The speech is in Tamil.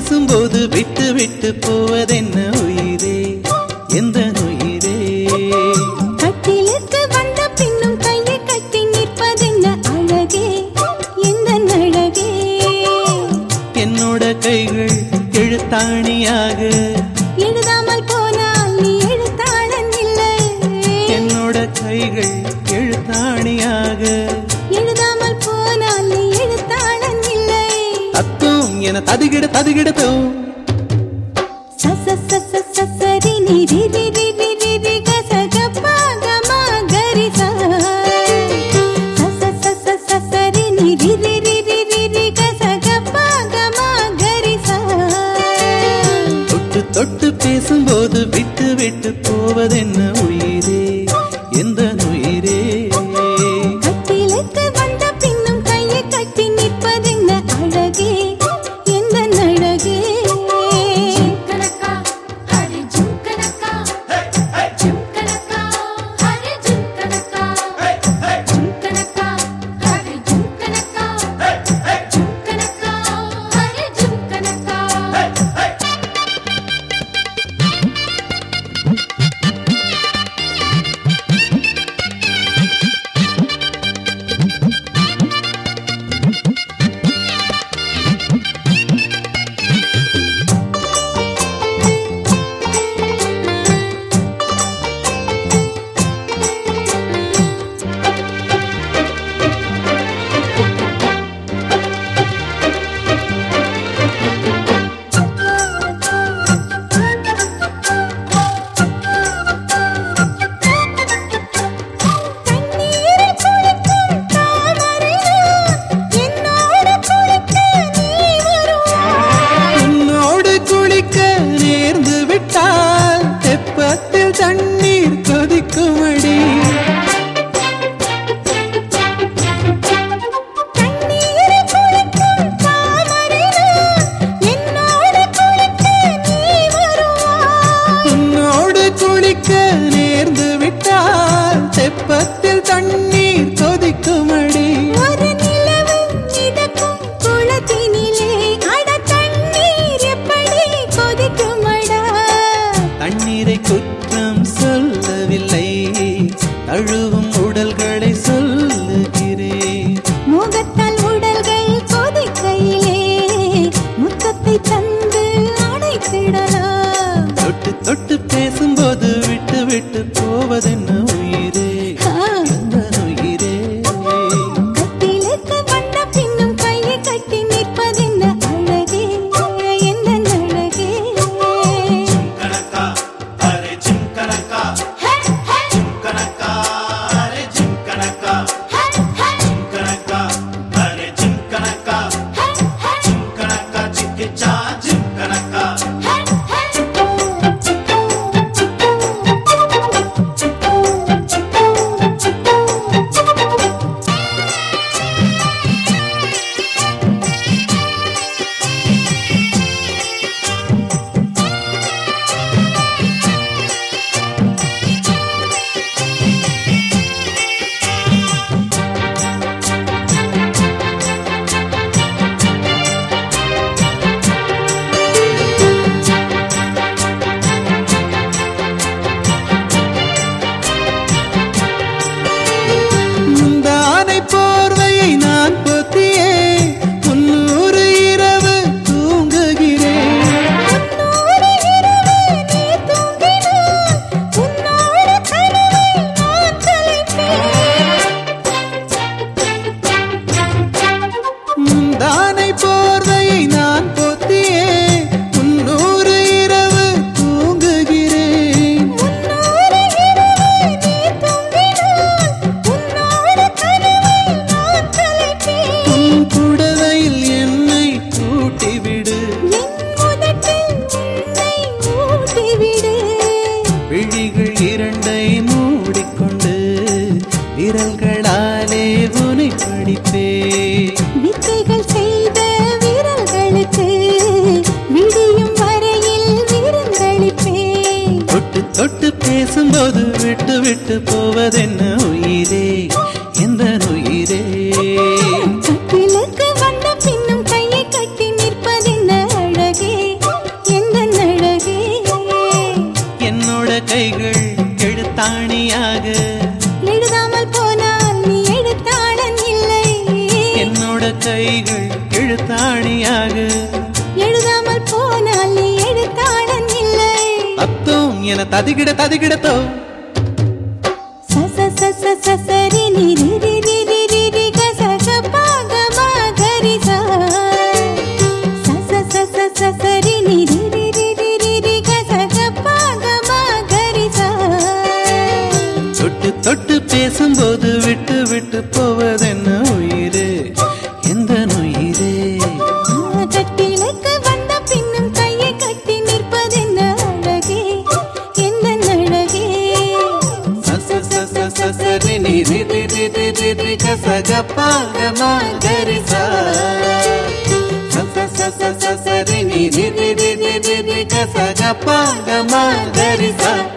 பேசும்போது விட்டு விட்டு போவதென்ன உயிரே எந்த உயிரே கட்டிலுக்கு வந்த பின்னும் கையை கட்டி நிற்பதென்ன அழகே எந்த அழகே என்னோட கைகள் எழுத்தாணியாக எழுதாமல் போனால் நீ எழுத்தாளன் இல்லை என்னோட கைகள் எழுத்தாணியாக எழுதாமல் போனால் நீ எழுத்தாளன் இல்லை தத்தும் என ததுகிட ததுகிடத்தும் சச சச சசரி நி ரி ரி ரி ரி ரி ரி க ச க ப க ம க ரி ச சச சச சசரி நி ரி ரி ரி ரி ரி ரி க ச க ப க ம க ரி ச தொட்டு தொட்டு பேசும்போது விட்டு விட்டு போவதென்ன உயிரே எந்த உயிரே கட்டிலுக்கு வந்த பின்னும் கையை கட்டி நிற்பதென்ன அழகே எந்த அழகே ஜும்கனக்கா ஹரி ஜும்கனக்கா ஜும்கனக்கா ஹரி ஜும்கனக்கா ஜும்கனக்கா ஹரி ஜும்கனக்கா ஜும்கனக்கா ஹரி ஜும்கனக்கா தண்ணீரில் குளிக்கும் தாமரைதான் என்னோடு குளிக்க நீ வருவாய் உன்னோடு குளிக்க நேர்ந்து விட்டால் தெப்பத்தில் தண்ணீர் கொதிக்குமடி தண்ணீரில் குளிக்கும் தாமரைதான் என்னோடு குளிக்க நீ வருவாய் உன்னோடு குளிக்க நேர்ந்து விட்டால் தெப்பத்தில் தண்ணீர் கொதிக்குமடி ஒரு நிலவு மிதக்கும் குளத்தினிலே அட தண்ணீர் எப்படி கொதிக்குமடா தண்ணீரை குற்றம் சொல்லவில்லை தழுவும் உடல்களை சொல்லுகிறேன் முகத்தால் உடல்கள் கொதிக்கையிலே முத்தத்தை தந்து அடைத்திடலாம் தொட்டு தொட்டு பேசும்போது விட்டு விட்டு போவதென்ன உயிரே எந்த உயிரே கட்டிலுக்கு வந்த பின்னும் கையை கட்டி நிற்பதென்ன அழகே என்ன அழகே கணக்கா அரே ஜிம் கணக்கா ஹே ஹே ஜிம் கணக்கா அரே ஜிம் கணக்கா ஹே ஹே ஜிம் கணக்கா அரே ஜிம் கணக்கா ஹே ஹே ஜிம் கணக்கா சிக்கிச்சா ஜிம் கணக்கா ஹே ஹே முந்தானை போர்வையை நான் பொத்தியே முன்னூறு இரவு தூங்குகிறேன் உன்னோடு இரவு நீ தூங்கினால் உன்னோடு கனவை நான் கலைப்பேன் முந்தானை போர்வையை நான் பொத்தியே முன்னூறு இரவு தூங்குகிறேன் உன்னோடு இரவு நீ தூங்கினால் உன்னோடு கனவை நான் கலைப்பேன் உன் புடவையில் என்னை கூட்டிவிடு என் முதட்டில் உன்னை ஊட்டிவிடு விழிகள் இரண்டை மூடிக்கொண்டு விரல்களாலே உனை படிப்பே வித்தைகள் செய்த வீரர்களுக்கு விடியும் வரையில் விருந்தளிப்பேன் தொட்டு தொட்டு பேசும்போது விட்டு விட்டு போவதென்ன உயிரே எந்த உயிரே கட்டிலுக்கு வந்த பின்னும் கையை கட்டி நிற்பதென்ன அழகே என ததிகிட ததிகிடத்தோ ச ச ச ச ச சரி நி ரி ரி ரி ரி ரி ரி க ச க ப க ம க ரி சா ச ச ச ச ச சரி நி ரி ரி ரி ரி ரி ரி க ச க ப க ம க ரி சா தொட்டு தொட்டு பேசும்போது விட்டு விட்டு போவதென்ன உயிரே எந்த உயிரே கட்டிலுக்கு வந்த பின்னும் கையை கட்டி நிற்பதென்ன அழகே எந்த அழகே ச ச ச ச ச சரி நி ரி ரி ரி ரி ரி ரி க ச க ப க ம க ரி சா ச ச ச ச ச சரி நி ரி ரி ரி ரி ரி ரி க ச க ப க ம க ரி சா